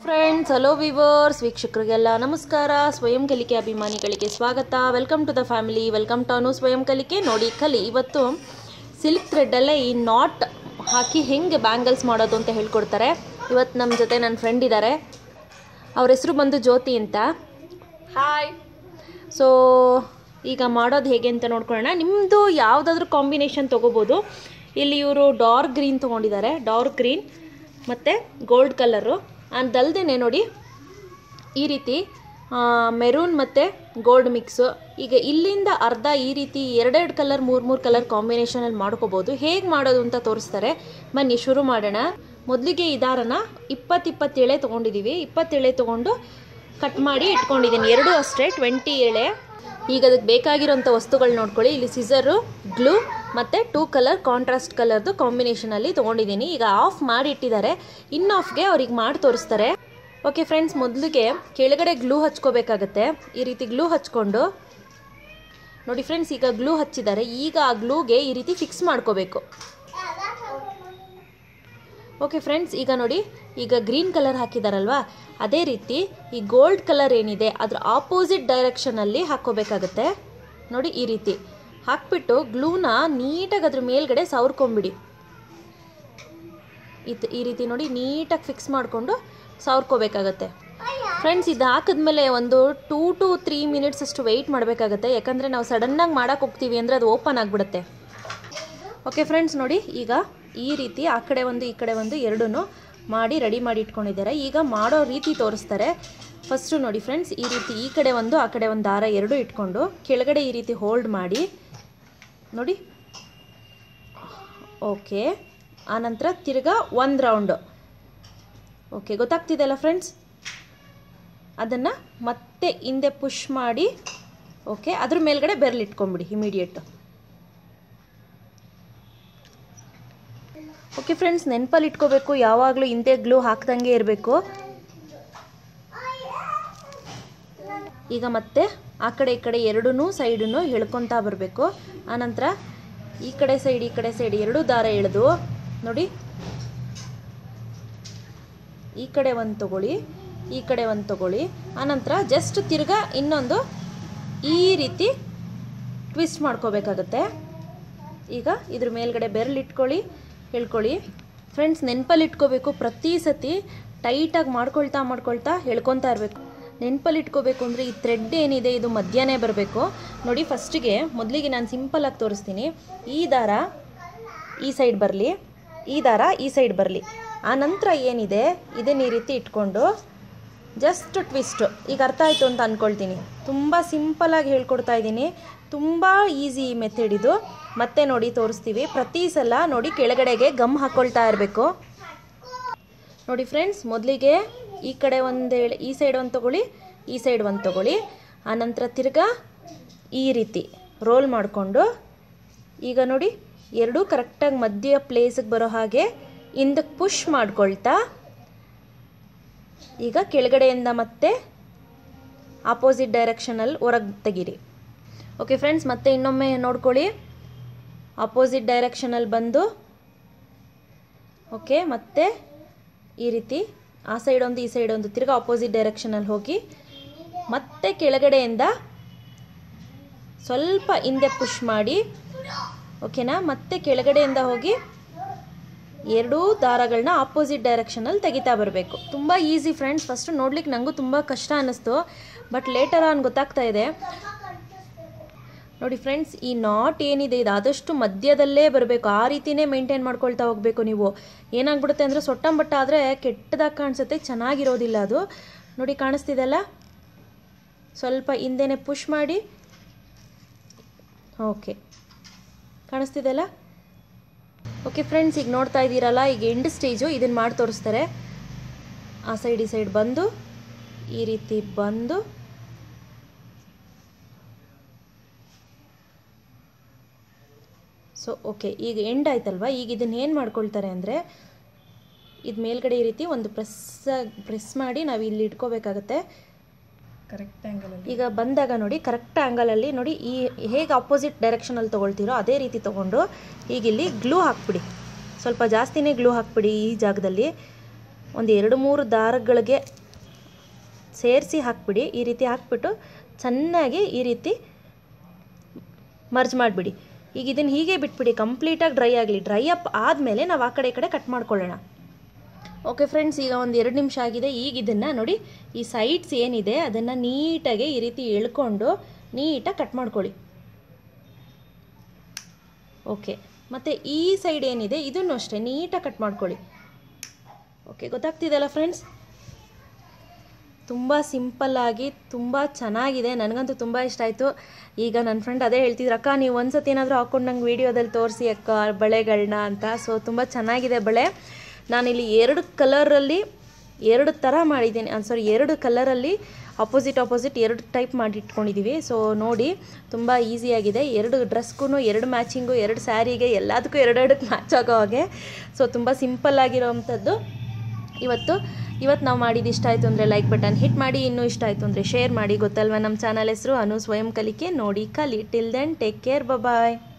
friends hello viewers ವೀಕ್ಷಕರಿಗೆಲ್ಲ ನಮಸ್ಕಾರ ಸ್ವಯಂ ಕಲಿಕೆ ಅಭಿಮಾನಿಗಳಿಗೆ ಸ್ವಾಗತ welcome to the family welcome to Anu Swayam Kalike ನೋಡಿ ಕಲಿ ಇವತ್ತು ಸಿಲ್ಕ್ ಥ್ರೆಡ್ಡಲ್ಲೇ ಈ ನಾಟ್ ಹಾಕಿ ಹೆಂಗೆ ಬ್ಯಾಂಗಲ್ಸ್ ಮಾಡೋದು ಅಂತ ಹೇಳ್ಕೊಡ್ತಾರೆ ಇವತ್ತು ನಮ್ಮ ಜೊತೆ ನನ್ನ ಫ್ರೆಂಡ್ ಇದ್ದಾರೆ ಅವ್ರ ಹೆಸರು ಬಂದು ಜ್ಯೋತಿ ಅಂತ ಹಾಯ್ ಸೊ ಈಗ ಮಾಡೋದು ಹೇಗೆ ಅಂತ ನೋಡ್ಕೊಳ್ಳೋಣ ನಿಮ್ಮದು ಯಾವುದಾದ್ರೂ ಕಾಂಬಿನೇಷನ್ ತೊಗೋಬೋದು ಇಲ್ಲಿ ಇವರು ಡಾರ್ಕ್ ಗ್ರೀನ್ ತೊಗೊಂಡಿದ್ದಾರೆ ಡಾರ್ಕ್ ಗ್ರೀನ್ ಮತ್ತು ಗೋಲ್ಡ್ ಕಲರು ಅದಲ್ದೇ ನೋಡಿ ಈ ರೀತಿ ಮೆರೂನ್ ಮತ್ತು ಗೋಲ್ಡ್ ಮಿಕ್ಸು ಈಗ ಇಲ್ಲಿಂದ ಅರ್ಧ ಈ ರೀತಿ ಎರಡೆರಡು ಕಲರ್ ಮೂರು ಮೂರು ಕಲರ್ ಕಾಂಬಿನೇಷನಲ್ಲಿ ಮಾಡ್ಕೋಬೋದು ಹೇಗೆ ಮಾಡೋದು ಅಂತ ತೋರಿಸ್ತಾರೆ ಬನ್ನಿ ಶುರು ಮಾಡೋಣ ಮೊದಲಿಗೆ ಈ ದಾರನ ಇಪ್ಪತ್ತಿಪ್ಪತ್ತು ಎಳೆ ತೊಗೊಂಡಿದ್ದೀವಿ ಇಪ್ಪತ್ತು ಎಳೆ ತೊಗೊಂಡು ಕಟ್ ಮಾಡಿ ಇಟ್ಕೊಂಡಿದ್ದೀನಿ ಎರಡೂ ಅಷ್ಟೇ ಟ್ವೆಂಟಿ ಎಳೆ ಈಗ ಅದಕ್ಕೆ ಬೇಕಾಗಿರೋಂಥ ವಸ್ತುಗಳು ನೋಡ್ಕೊಳ್ಳಿ ಇಲ್ಲಿ ಸಿಸರು ಗ್ಲೂ ಮತ್ತು ಟೂ ಕಲರ್ ಕಾಂಟ್ರಾಸ್ಟ್ ಕಲರ್ದು ಕಾಂಬಿನೇಷನಲ್ಲಿ ತೊಗೊಂಡಿದ್ದೀನಿ ಈಗ ಆಫ್ ಮಾಡಿ ಇಟ್ಟಿದ್ದಾರೆ ಇನ್ ಆಫ್ಗೆ ಅವ್ರಿಗೆ ಮಾಡಿ ತೋರಿಸ್ತಾರೆ ಓಕೆ ಫ್ರೆಂಡ್ಸ್ ಮೊದಲಿಗೆ ಕೆಳಗಡೆ ಗ್ಲೂ ಹಚ್ಕೋಬೇಕಾಗತ್ತೆ ಈ ರೀತಿ ಗ್ಲೂ ಹಚ್ಕೊಂಡು ನೋಡಿ ಫ್ರೆಂಡ್ಸ್ ಈಗ ಗ್ಲೂ ಹಚ್ಚಿದ್ದಾರೆ ಈಗ ಆ ಗ್ಲೂಗೆ ಈ ರೀತಿ ಫಿಕ್ಸ್ ಮಾಡ್ಕೋಬೇಕು ಓಕೆ ಫ್ರೆಂಡ್ಸ್ ಈಗ ನೋಡಿ ಈಗ ಗ್ರೀನ್ ಕಲರ್ ಹಾಕಿದಾರಲ್ವಾ ಅದೇ ರೀತಿ ಈ ಗೋಲ್ಡ್ ಕಲರ್ ಏನಿದೆ ಅದ್ರ ಆಪೋಸಿಟ್ ಡೈರೆಕ್ಷನಲ್ಲಿ ಹಾಕ್ಕೋಬೇಕಾಗತ್ತೆ ನೋಡಿ ಈ ರೀತಿ ಹಾಕ್ಬಿಟ್ಟು ಗ್ಲೂನ ನೀಟಾಗಿ ಅದ್ರ ಮೇಲ್ಗಡೆ ಸವರ್ಕೊಂಬಿಡಿ ಇದು ಈ ರೀತಿ ನೋಡಿ ನೀಟಾಗಿ ಫಿಕ್ಸ್ ಮಾಡಿಕೊಂಡು ಸವರ್ಕೋಬೇಕಾಗತ್ತೆ ಫ್ರೆಂಡ್ಸ್ ಇದು ಹಾಕಿದ್ಮೇಲೆ ಒಂದು ಟೂ ಟು ತ್ರೀ ಮಿನಿಟ್ಸ್ ಅಷ್ಟು ವೆಯ್ಟ್ ಮಾಡಬೇಕಾಗತ್ತೆ ಯಾಕಂದರೆ ನಾವು ಸಡನ್ನಾಗಿ ಮಾಡೋಕೆ ಹೋಗ್ತೀವಿ ಅಂದರೆ ಅದು ಓಪನ್ ಆಗಿಬಿಡುತ್ತೆ ಓಕೆ ಫ್ರೆಂಡ್ಸ್ ನೋಡಿ ಈಗ ಈ ರೀತಿ ಆ ಕಡೆ ಒಂದು ಈ ಕಡೆ ಒಂದು ಎರಡೂ ಮಾಡಿ ರೆಡಿ ಮಾಡಿ ಇಟ್ಕೊಂಡಿದ್ದಾರೆ ಈಗ ಮಾಡೋ ರೀತಿ ತೋರಿಸ್ತಾರೆ ಫಸ್ಟು ನೋಡಿ ಫ್ರೆಂಡ್ಸ್ ಈ ರೀತಿ ಈ ಕಡೆ ಒಂದು ಆ ಕಡೆ ಒಂದು ದಾರ ಎರಡು ಇಟ್ಕೊಂಡು ಕೆಳಗಡೆ ಈ ರೀತಿ ಹೋಲ್ಡ್ ಮಾಡಿ ನೋಡಿ ಓಕೆ ಆನಂತರ ತಿರ್ಗಾ ಒಂದು ರೌಂಡು ಓಕೆ ಗೊತ್ತಾಗ್ತಿದೆಯಲ್ಲ ಫ್ರೆಂಡ್ಸ್ ಅದನ್ನು ಮತ್ತೆ ಹಿಂದೆ ಪುಷ್ ಮಾಡಿ ಓಕೆ ಅದ್ರ ಮೇಲ್ಗಡೆ ಬೆರಳಿಟ್ಕೊಂಬಿಡಿ ಇಮಿಡಿಯೇಟು ಓಕೆ ಫ್ರೆಂಡ್ಸ್ ನೆನಪಲ್ಲಿ ಇಟ್ಕೋಬೇಕು ಯಾವಾಗಲೂ ಹಿಂದೆ ಗ್ಲೂ ಹಾಕ್ದಂಗೆ ಇರಬೇಕು ಈಗ ಮತ್ತೆ ಆ ಕಡೆ ಈ ಕಡೆ ಎರಡೂ ಸೈಡನ್ನು ಎಳ್ಕೊತಾ ಬರಬೇಕು ಆನಂತರ ಈ ಕಡೆ ಸೈಡ್ ಈ ಕಡೆ ಸೈಡ್ ಎರಡೂ ದಾರ ಎಳೆದು ನೋಡಿ ಈ ಕಡೆ ಒಂದು ತಗೊಳ್ಳಿ ಈ ಕಡೆ ಒಂದು ತಗೊಳ್ಳಿ ಆನಂತರ ಜಸ್ಟ್ ತಿರ್ಗಾ ಇನ್ನೊಂದು ಈ ರೀತಿ ಟ್ವಿಸ್ಟ್ ಮಾಡ್ಕೋಬೇಕಾಗತ್ತೆ ಈಗ ಇದ್ರ ಮೇಲ್ಗಡೆ ಬೆರಳಿಟ್ಕೊಳ್ಳಿ ಹೇಳ್ಕೊಳ್ಳಿ ಫ್ರೆಂಡ್ಸ್ ನೆನಪಲ್ಲಿ ಇಟ್ಕೋಬೇಕು ಪ್ರತಿ ಸತಿ ಟೈಟಾಗಿ ಮಾಡ್ಕೊಳ್ತಾ ಮಾಡ್ಕೊಳ್ತಾ ಹೇಳ್ಕೊತಾ ಇರಬೇಕು ನೆನಪಲ್ಲಿ ಇಟ್ಕೋಬೇಕು ಅಂದರೆ ಈ ಥ್ರೆಡ್ ಏನಿದೆ ಇದು ಮಧ್ಯಾಹ್ನ ಬರಬೇಕು ನೋಡಿ ಫಸ್ಟಿಗೆ ಮೊದಲಿಗೆ ನಾನು ಸಿಂಪಲಾಗಿ ತೋರಿಸ್ತೀನಿ ಈ ದಾರ ಈ ಸೈಡ್ ಬರಲಿ ಈ ದಾರ ಈ ಸೈಡ್ ಬರಲಿ ಆ ನಂತರ ಏನಿದೆ ಇದನ್ನ ಈ ರೀತಿ ಇಟ್ಕೊಂಡು ಜಸ್ಟ್ ಟ್ವಿಸ್ಟು ಈಗ ಅರ್ಥ ಆಯಿತು ಅಂತ ಅಂದ್ಕೊಳ್ತೀನಿ ತುಂಬ ಸಿಂಪಲಾಗಿ ಹೇಳ್ಕೊಡ್ತಾ ಇದ್ದೀನಿ ತುಂಬ ಈಸಿ ಮೆಥಡ್ ಇದು ಮತ್ತೆ ನೋಡಿ ತೋರಿಸ್ತೀವಿ ಪ್ರತಿ ಸಲ ನೋಡಿ ಕೆಳಗಡೆಗೆ ಗಮ್ ಹಾಕ್ಕೊಳ್ತಾ ಇರಬೇಕು ನೋಡಿ ಫ್ರೆಂಡ್ಸ್ ಮೊದಲಿಗೆ ಈ ಕಡೆ ಒಂದು ಎಳೆ ಈ ಸೈಡ್ ಒಂದು ತೊಗೊಳ್ಳಿ ಈ ಸೈಡ್ ಒಂದು ತೊಗೊಳ್ಳಿ ಆನಂತರ ತಿರ್ಗಾ ಈ ರೀತಿ ರೋಲ್ ಮಾಡಿಕೊಂಡು ಈಗ ನೋಡಿ ಎರಡೂ ಕರೆಕ್ಟಾಗಿ ಮಧ್ಯ ಪ್ಲೇಸಿಗೆ ಬರೋ ಹಾಗೆ ಹಿಂದಕ್ಕೆ ಪುಷ್ ಮಾಡ್ಕೊಳ್ತಾ ಈಗ ಕೆಳಗಡೆಯಿಂದ ಮತ್ತೆ ಆಪೋಸಿಟ್ ಡೈರೆಕ್ಷನಲ್ಲಿ ಹೊರಗೆ ತೆಗೀರಿ ಓಕೆ ಫ್ರೆಂಡ್ಸ್ ಮತ್ತೆ ಇನ್ನೊಮ್ಮೆ ನೋಡ್ಕೊಳ್ಳಿ ಆಪೋಸಿಟ್ ಡೈರೆಕ್ಷನಲ್ಲಿ ಬಂದು ಓಕೆ ಮತ್ತೆ ಈ ರೀತಿ ಆ ಸೈಡ್ ಒಂದು ಈ ಸೈಡ್ ಒಂದು ತಿರ್ಗಾ ಆಪೋಸಿಟ್ ಡೈರೆಕ್ಷನಲ್ಲಿ ಹೋಗಿ ಮತ್ತೆ ಕೆಳಗಡೆಯಿಂದ ಸ್ವಲ್ಪ ಹಿಂದೆ ಪುಷ್ ಮಾಡಿ ಓಕೆನಾ ಮತ್ತೆ ಕೆಳಗಡೆಯಿಂದ ಹೋಗಿ ಎರಡೂ ದಾರಗಳನ್ನ ಆಪೋಸಿಟ್ ಡೈರೆಕ್ಷನಲ್ಲಿ ತೆಗಿತಾ ಬರಬೇಕು ತುಂಬ ಈಸಿ ಫ್ರೆಂಡ್ಸ್ ಫಸ್ಟು ನೋಡ್ಲಿಕ್ಕೆ ನನಗೂ ತುಂಬ ಕಷ್ಟ ಅನ್ನಿಸ್ತು ಬಟ್ ಲೇಟರ್ ಆನ್ ಗೊತ್ತಾಗ್ತಾ ಇದೆ ನೋಡಿ ಫ್ರೆಂಡ್ಸ್ ಈ ನಾಟ್ ಏನಿದೆ ಇದು ಆದಷ್ಟು ಮಧ್ಯದಲ್ಲೇ ಬರಬೇಕು ಆ ರೀತಿನೇ ಮೇಂಟೈನ್ ಮಾಡ್ಕೊಳ್ತಾ ಹೋಗಬೇಕು ನೀವು ಏನಾಗ್ಬಿಡುತ್ತೆ ಅಂದರೆ ಸೊಟ್ಟಂಬಟ್ಟ ಆದರೆ ಕೆಟ್ಟದಾಗಿ ಕಾಣಿಸುತ್ತೆ ಚೆನ್ನಾಗಿರೋದಿಲ್ಲ ಅದು ನೋಡಿ ಕಾಣಿಸ್ತಿದೆಲ್ಲ ಸ್ವಲ್ಪ ಹಿಂದೆನೇ ಪುಷ್ ಮಾಡಿ ಓಕೆ ಕಾಣಿಸ್ತಿದೆಲ್ಲ ಓಕೆ ಫ್ರೆಂಡ್ಸ್ ಈಗ ನೋಡ್ತಾ ಇದ್ದೀರಲ್ಲ ಈಗ ಎಂಡ್ ಸ್ಟೇಜು ಇದನ್ನು ಮಾಡಿ ತೋರಿಸ್ತಾರೆ ಆ ಸೈಡ್ ಈ ಸೈಡ್ ಬಂದು ಈ ರೀತಿ ಬಂದು ಸೊ ಓಕೆ ಈಗ ಎಂಡ್ ಆಯ್ತಲ್ವಾ ಈಗ ಇದನ್ನ ಏನು ಮಾಡ್ಕೊಳ್ತಾರೆ ಅಂದರೆ ಇದು ಮೇಲ್ಗಡೆ ಈ ರೀತಿ ಒಂದು ಪ್ರೆಸ್ ಪ್ರೆಸ್ ಮಾಡಿ ನಾವು ಇಲ್ಲಿ ಇಟ್ಕೋಬೇಕಾಗತ್ತೆ ಕರೆಕ್ಟ್ ಆ್ಯಂಗಲಲ್ಲಿ ಈಗ ಬಂದಾಗ ನೋಡಿ ಕರೆಕ್ಟ್ ಆ್ಯಂಗಲಲ್ಲಿ ನೋಡಿ ಈ ಹೇಗೆ ಅಪೋಸಿಟ್ ಡೈರೆಕ್ಷನಲ್ಲಿ ತೊಗೊಳ್ತೀರೋ ಅದೇ ರೀತಿ ತೊಗೊಂಡು ಈಗ ಇಲ್ಲಿ ಗ್ಲೂ ಹಾಕ್ಬಿಡಿ ಸ್ವಲ್ಪ ಜಾಸ್ತಿನೇ ಗ್ಲೂ ಹಾಕ್ಬಿಡಿ ಈ ಜಾಗದಲ್ಲಿ ಒಂದು ಎರಡು ಮೂರು ದಾರಗಳಿಗೆ ಸೇರಿಸಿ ಹಾಕ್ಬಿಡಿ ಈ ರೀತಿ ಹಾಕ್ಬಿಟ್ಟು ಚೆನ್ನಾಗಿ ಈ ರೀತಿ ಮರ್ಜ್ ಮಾಡಿಬಿಡಿ ಈಗ ಇದನ್ನು ಹೀಗೆ ಬಿಟ್ಬಿಡಿ ಕಂಪ್ಲೀಟಾಗಿ ಡ್ರೈ ಆಗಲಿ ಡ್ರೈ ಅಪ್ ಆದಮೇಲೆ ನಾವು ಆ ಕಡೆ ಈ ಕಡೆ ಕಟ್ ಮಾಡ್ಕೊಳ್ಳೋಣ ಓಕೆ ಫ್ರೆಂಡ್ಸ್ ಈಗ ಒಂದು ಎರಡು ನಿಮಿಷ ಆಗಿದೆ ಈಗ ಇದನ್ನು ನೋಡಿ ಈ ಸೈಡ್ಸ್ ಏನಿದೆ ಅದನ್ನು ನೀಟಾಗಿ ಈ ರೀತಿ ಎಳ್ಕೊಂಡು ನೀಟಾಗಿ ಕಟ್ ಮಾಡ್ಕೊಳ್ಳಿ ಓಕೆ ಮತ್ತು ಈ ಸೈಡ್ ಏನಿದೆ ಇದನ್ನು ಅಷ್ಟೇ ನೀಟಾಗಿ ಕಟ್ ಮಾಡ್ಕೊಳ್ಳಿ ಓಕೆ ಗೊತ್ತಾಗ್ತಿದೆಯಲ್ಲ ಫ್ರೆಂಡ್ಸ್ ತುಂಬ ಸಿಂಪಲ್ಲಾಗಿ ತುಂಬ ಚೆನ್ನಾಗಿದೆ ನನಗಂತೂ ತುಂಬ ಇಷ್ಟ ಆಯಿತು ಈಗ ನನ್ನ ಫ್ರೆಂಡ್ ಅದೇ ಹೇಳ್ತಿದ್ರು ಅಕ್ಕ ನೀವು ಒಂದು ಸತಿ ಏನಾದರೂ ಹಾಕ್ಕೊಂಡು ನಂಗೆ ವೀಡಿಯೋದಲ್ಲಿ ತೋರಿಸಿ ಅಕ್ಕ ಬಳೆಗಳನ್ನ ಅಂತ ಸೊ ತುಂಬ ಚೆನ್ನಾಗಿದೆ ಬಳೆ ನಾನಿಲ್ಲಿ ಎರಡು ಕಲರಲ್ಲಿ ಎರಡು ಥರ ಮಾಡಿದ್ದೀನಿ ಸಾರಿ ಎರಡು ಕಲರಲ್ಲಿ ಅಪೋಸಿಟ್ ಅಪೋಸಿಟ್ ಎರಡು ಟೈಪ್ ಮಾಡಿ ಇಟ್ಕೊಂಡಿದ್ದೀವಿ ಸೊ ನೋಡಿ ತುಂಬ ಈಸಿಯಾಗಿದೆ ಎರಡು ಡ್ರೆಸ್ಗೂ ಎರಡು ಮ್ಯಾಚಿಂಗು ಎರಡು ಸ್ಯಾರಿಗೆ ಎಲ್ಲದಕ್ಕೂ ಎರಡೆರಡಕ್ಕೆ ಮ್ಯಾಚ್ ಆಗೋ ಹಾಗೆ ಸೊ ತುಂಬ ಸಿಂಪಲ್ ಆಗಿರೋವಂಥದ್ದು ಇವತ್ತು ಇವತ್ತು ನಾವು ಮಾಡಿದ್ದು ಇಷ್ಟ ಆಯಿತು ಅಂದರೆ ಲೈಕ್ ಬಟನ್ ಹಿಟ್ ಮಾಡಿ ಇನ್ನೂ ಇಷ್ಟ ಆಯಿತು ಅಂದರೆ ಶೇರ್ ಮಾಡಿ ಗೊತ್ತಲ್ವ ನಮ್ಮ ಚಾನಲ್ ಹೆಸರು ಅನು ಸ್ವಯಂ ಕಲಿಕೆ ನೋಡಿ ಕಲಿ ಟಿಲ್ ದೆನ್ ಟೇಕ್ ಕೇರ್ ಬಾಯ್